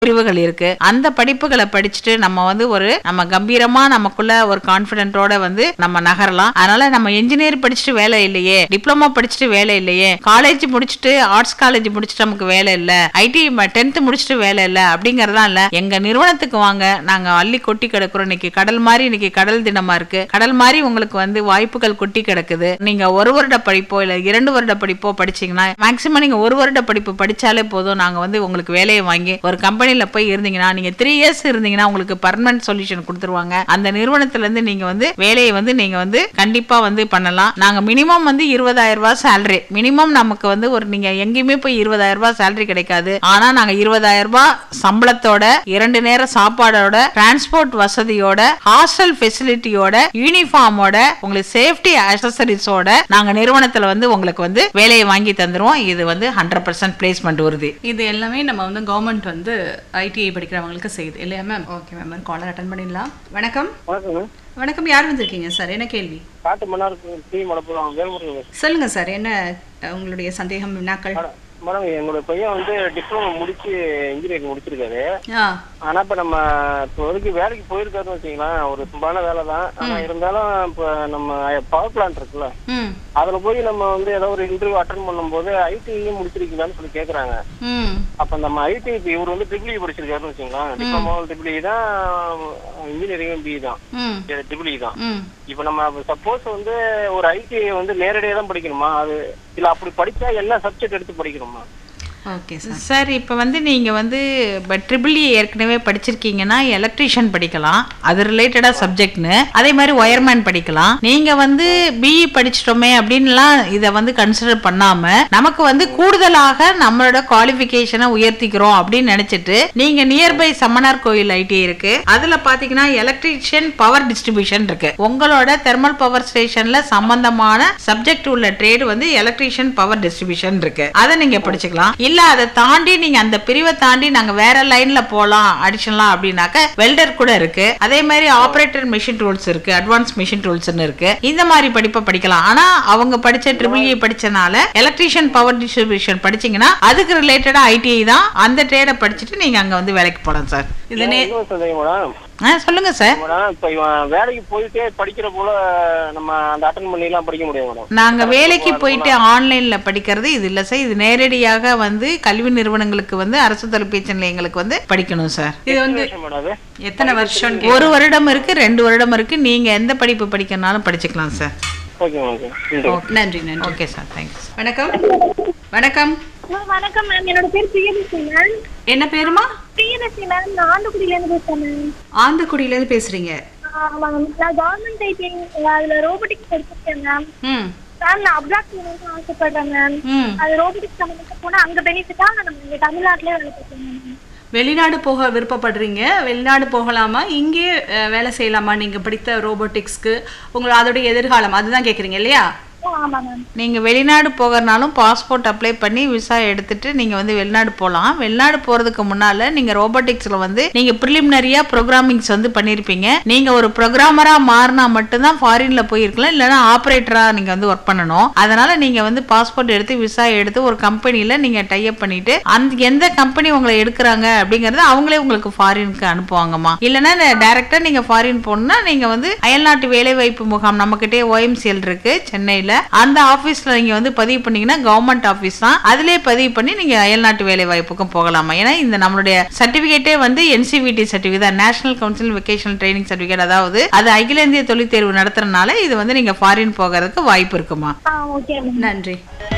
பிரிவுகள் இருக்கு அந்த படிப்புகளை படிச்சுட்டு நம்ம வந்து ஒரு நம்ம கம்பீரமா நமக்குள்ள ஒரு கான்பிடென்ட்டோட வந்து நம்ம நகரலாம் அதனால நம்ம என்ஜினியர் படிச்சுட்டு வேலை இல்லையே டிப்ளமோ படிச்சுட்டு வேலை இல்லையே காலேஜ் முடிச்சுட்டு ஆர்ட்ஸ் காலேஜ் முடிச்சுட்டு நமக்கு வேலை இல்ல ஐடி டென்த் முடிச்சுட்டு வேலை இல்ல அப்படிங்கறதா இல்ல எங்க நிறுவனத்துக்கு வாங்க நாங்க அள்ளி கொட்டி கிடக்குறோம் இன்னைக்கு கடல் மாதிரி இன்னைக்கு கடல் தினமா இருக்கு கடல் மாதிரி உங்களுக்கு வந்து வாய்ப்புகள் கொட்டி கிடக்குது நீங்க ஒரு வருட படிப்போ இல்ல இரண்டு வருட படிப்போ படிச்சீங்கன்னா மேக்சிமம் நீங்க ஒரு வருட படிப்பு படிச்சாலே போதும் நாங்க வந்து உங்களுக்கு வேலையை வாங்கி ஒரு கம்பெனில போய் இருந்தீங்கன்னா நீங்க த்ரீ இயர்ஸ் இருந்தீங்கன்னா உங்களுக்கு பர்மனன்ட் சொல்யூஷன் கொடுத்துருவாங்க அந்த நிறுவனத்துல இருந்து நீங்க வந்து வேலையை வந்து நீங்க வந்து கண்டிப்பா வந்து பண்ணலாம் நாங்க மினிமம் வந்து இருபதாயிரம் ரூபாய் சேலரி மினிமம் நமக்கு வந்து ஒரு நீங்க எங்கேயுமே போய் இருபதாயிரம் ரூபாய் சேலரி கிடைக்காது ஆனா நாங்க இருபதாயிரம் ரூபாய் சம்பளத்தோட இரண்டு நேரம் சாப்பாடோட டிரான்ஸ்போர்ட் வசதியோட ஹாஸ்டல் ஃபெசிலிட்டியோட யூனிஃபார்மோட உங்களுக்கு சேஃப்டி அசசரிஸோட நாங்க நிறுவனத்துல வந்து உங்களுக்கு வந்து வேலையை வாங்கி தந்துருவோம் இது வந்து ஹண்ட்ரட் பர்சன்ட் பிளேஸ்மெண்ட் உறுதி இது எல்லாமே நம்ம வந்து கவர்மெண்ட் வந்து ஐடிஐ படிக்கிறவங்களுக்கு செய்யுது இல்லையா ma'am okay ma'am caller attend பண்ணிடலாம் வணக்கம் வணக்கங்க வணக்கம் யார் வந்திருக்கீங்க சார் என்ன கேள்வி காட்டு மன்னாருக்கு டீ மலப்புறம் வேல்முருகன் சொல்லுங்க சார் என்ன அஹ், உங்களுடைய சந்தேகம் வினாக்கள் மேடம் மேடம் என்னோட பையன் வந்து டிப்ளமோ முடிச்சு இன்ஜினியரிங் முடிச்சிருக்காரு ஆ ஆனா இப்ப நம்ம இப்போ வரைக்கும் வேலைக்கு போயிருக்காருன்னு வச்சுக்கலாம் ஒரு சும்பான வேலை தான் ஆனா இருந்தாலும் இப்ப நம்ம பவர் பிளான்ட் இருக்குல்ல ம் அதுல போய் நம்ம வந்து ஏதோ ஒரு இன்டர்வியூ அட்டன் பண்ணும்போது ஐடி முடிச்சிருக்கீங்களான்னு சொல்லி கேக்குறாங்க ம் அப்ப நம்ம ஐடி இப்போ இவர் வந்து ட்ரிபிள் இ படிச்சிருக்காருன்னு வச்சுக்கலாம் டிப்ளமோ ட்ரிபிள் இ தான் இன்ஜினியரிங் பி தான் ம் ட்ரிபிள் இ தான் ம் இப்ப நம்ம சப்போஸ் வந்து ஒரு ஐடி வந்து நேரடியா தான் படிக்கணுமா அது இல்ல அப்படி படிச்சா எல்லா சப்ஜெக்ட் எடுத்து படிக்கணுமா ஓகே சார் சார் இப்போ வந்து நீங்கள் வந்து ட்ரிபிள் இ ஏற்கனவே படிச்சிருக்கீங்கன்னா எலக்ட்ரீஷியன் படிக்கலாம் அது ரிலேட்டடாக சப்ஜெக்ட்னு அதே மாதிரி ஒயர்மேன் படிக்கலாம் நீங்கள் வந்து பிஇ படிச்சிட்டோமே அப்படின்லாம் இதை வந்து கன்சிடர் பண்ணாமல் நமக்கு வந்து கூடுதலாக நம்மளோட குவாலிஃபிகேஷனை உயர்த்திக்கிறோம் அப்படின்னு நினச்சிட்டு நீங்கள் நியர்பை சம்மனார் கோயில் ஐடி இருக்கு அதில் பார்த்தீங்கன்னா எலக்ட்ரீஷியன் பவர் டிஸ்ட்ரிபியூஷன் இருக்கு உங்களோட தெர்மல் பவர் ஸ்டேஷனில் சம்பந்தமான சப்ஜெக்ட் உள்ள ட்ரேட் வந்து எலக்ட்ரீஷியன் பவர் டிஸ்ட்ரிபியூஷன் இருக்கு அதை நீங்க படிச்சுக்கலாம் இல்ல அதை தாண்டி நீங்க அந்த பிரிவை தாண்டி நாங்க வேற லைன்ல போலாம் அடிஷனலா அப்படின்னாக்க வெல்டர் கூட இருக்கு அதே மாதிரி ஆபரேட்டர் மிஷின் டூல்ஸ் இருக்கு அட்வான்ஸ் மிஷின் டூல்ஸ்னு இருக்கு இந்த மாதிரி படிப்பை படிக்கலாம் ஆனா அவங்க படிச்ச ட்ரிபிள் இ படிச்சனால எலக்ட்ரீஷியன் பவர் டிஸ்ட்ரிபியூஷன் படிச்சீங்கன்னா அதுக்கு ரிலேட்டடா ஐடிஐ தான் அந்த ட்ரேடை படிச்சுட்டு நீங்க அங்க வந்து வேலைக்கு போலாம் சார் இது நே இன்னொரு சந்தேகம் மேடம் ஆ சொல்லுங்க சார் மேடம் இப்ப இவன் வேலைக்கு போயிட்டே படிக்கிற போல நம்ம அந்த அட்டன் பண்ணி எல்லாம் படிக்க முடியும் மேடம் நாங்க வேலைக்கு போயிட்டு ஆன்லைன்ல படிக்கிறது இது இல்ல சார் இது நேரடியாக வந்து கல்வி நிறுவனங்களுக்கு வந்து அரசு தொலைபேசி நிலையங்களுக்கு வந்து படிக்கணும் சார் இது வந்து விஷயம் மேடம் அது எத்தனை வருஷம் ஒரு வருடம் இருக்கு ரெண்டு வருடம் இருக்கு நீங்க எந்த படிப்பு படிக்கணும்னாலும் படிச்சுக்கலாம் சார் ஓகே ஓகே நன்றி நன்றி ஓகே சார் தேங்க்ஸ் வணக்கம் வணக்கம் மேம் வணக்கம் மேம் என்னோட பேர் பிரியதர்ஷி மேம் என்ன பேருமா பிரியதர்ஷி மேம் நான் ஆண்டுக்குடியிலேருந்து பேசுறேன் மேம் ஆந்தக்குடியிலேருந்து பேசுறீங்க ஆமாம் மேம் நான் கவர்மெண்ட் ஐடி அதுல ரோபோட்டிக்ஸ் படிச்சிருக்கேன் மேம் ம் மேம் நான் அப்ராட் போகணும்னு ஆசைப்படுறேன் மேம் ம் அது ரோபோட்டிக்ஸ் சம்மந்தப்பட்ட போனால் அங்கே பெனிஃபிட்டா நம்ம இங்கே தமிழ்நாட்டிலே வேலை பார்க்கலாம் மேம் வெளிநாடு போக விருப்பப்படுறீங்க வெளிநாடு போகலாமா இங்கே அஹ், வேலை செய்யலாமா நீங்க படித்த ரோபோட்டிக்ஸ்க்கு உங்களோட அதோடைய எதிர்காலம் அதுதான் கேக்குறீங்க இல்லையா ஓ ஆமாம் மேம் நீங்க வெளிநாடு போகிறனாலும் பாஸ்போர்ட் அப்ளை பண்ணி விசா எடுத்துட்டு நீங்க வந்து வெளிநாடு போகலாம் வெளிநாடு போறதுக்கு முன்னால நீங்க ரோபோட்டிக்ஸ்ல வந்து நீங்க ப்ரிலிமினரியா ப்ரோக்ராமிங்ஸ் வந்து பண்ணிருப்பீங்க நீங்க ஒரு ப்ரோக்ராமரா மாறினா மட்டும்தான் ஃபாரின்ல போயிருக்கலாம் இல்லைன்னா ஆப்ரேட்டரா நீங்க வந்து ஒர்க் பண்ணணும் அதனால நீங்க வந்து பாஸ்போர்ட் எடுத்து விசா எடுத்து ஒரு கம்பெனில நீங்க டைப் பண்ணிட்டு அந்த எந்த கம்பெனி உங்களை எடுக்கிறாங்க அப்படிங்கறது அவங்களே உங்களுக்கு ஃபாரினுக்கு அனுப்புவாங்கம்மா இல்லைன்னா டைரக்டா நீங்க ஃபாரின் போகணும்னா நீங்க வந்து அயல்நாட்டு வேலைவாய்ப்பு முகாம் நம்மகிட்டே ஓஎம்சிஎல் இருக்கு சென்னையில அந்த ஆபீஸ்ல நீங்க வந்து பதிவு பண்ணீங்கன்னா கவர்மெண்ட் ஆபீஸ் தான் அதிலே பதிவு பண்ணி நீங்க அயல்நாட்டு வேலை வாய்ப்புக்கும் போகலாமா ஏன்னா இந்த நம்மளுடைய சர்டிபிகேட்டே வந்து என்சிவிடி சர்டிபிகேட் தான் national council vocational training certificate அதாவது அது அகில இந்திய தொழில் தேர்வு நடத்துறதுனால இது வந்து நீங்க ஃபாரின் போகிறதுக்கு வாய்ப்பு இருக்குமா ஆ ஓகே மேம் நன்றி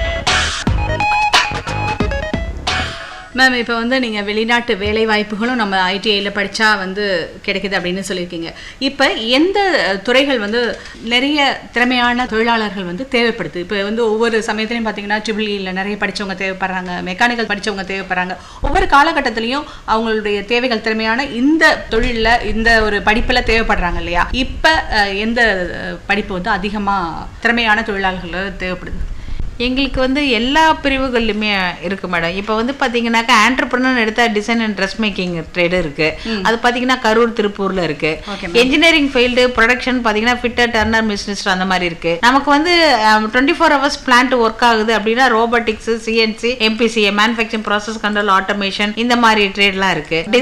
மேம் இப்போ வந்து நீங்கள் வெளிநாட்டு வேலை வாய்ப்புகளும் நம்ம ஐடிஐயில் படித்தா வந்து கிடைக்குது அப்படின்னு சொல்லியிருக்கீங்க இப்போ எந்த துறைகள் வந்து நிறைய திறமையான தொழிலாளர்கள் வந்து தேவைப்படுது இப்போ வந்து ஒவ்வொரு சமயத்துலையும் பார்த்தீங்கன்னா ட்ரிபிளியில் நிறைய படித்தவங்க தேவைப்படுறாங்க மெக்கானிக்கல் படித்தவங்க தேவைப்படுறாங்க ஒவ்வொரு காலகட்டத்திலையும் அவங்களுடைய தேவைகள் திறமையான இந்த தொழிலில் இந்த ஒரு படிப்பில் தேவைப்படுறாங்க இல்லையா இப்போ எந்த அஹ், படிப்பு வந்து அதிகமாக திறமையான தொழிலாளர்கள் தேவைப்படுது எங்களுக்கு வந்து எல்லா பிரிவுகள்லையுமே இருக்கு மேடம் இப்போ வந்து பாத்தீங்கன்னாக்கா ஆண்டர்பிரினர் எடுத்தா design and dress making trade இருக்கு அது பாத்தீங்கன்னா கரூர் திருப்பூர்ல இருக்கு Okay, என்ஜினியரிங் ஃபீல்டு ப்ரொடக்ஷன் பாத்தீங்கன்னா ஃபிட்டர் டர்னர் மிஷினிஸ்ட் அந்த மாதிரி இருக்கு நமக்கு வந்து twenty four hours plant work ஆகுது அப்படின்னா robotics CNC MPCA manufacturing process control automation இந்த மாதிரி ட்ரேட்லாம் இருக்கு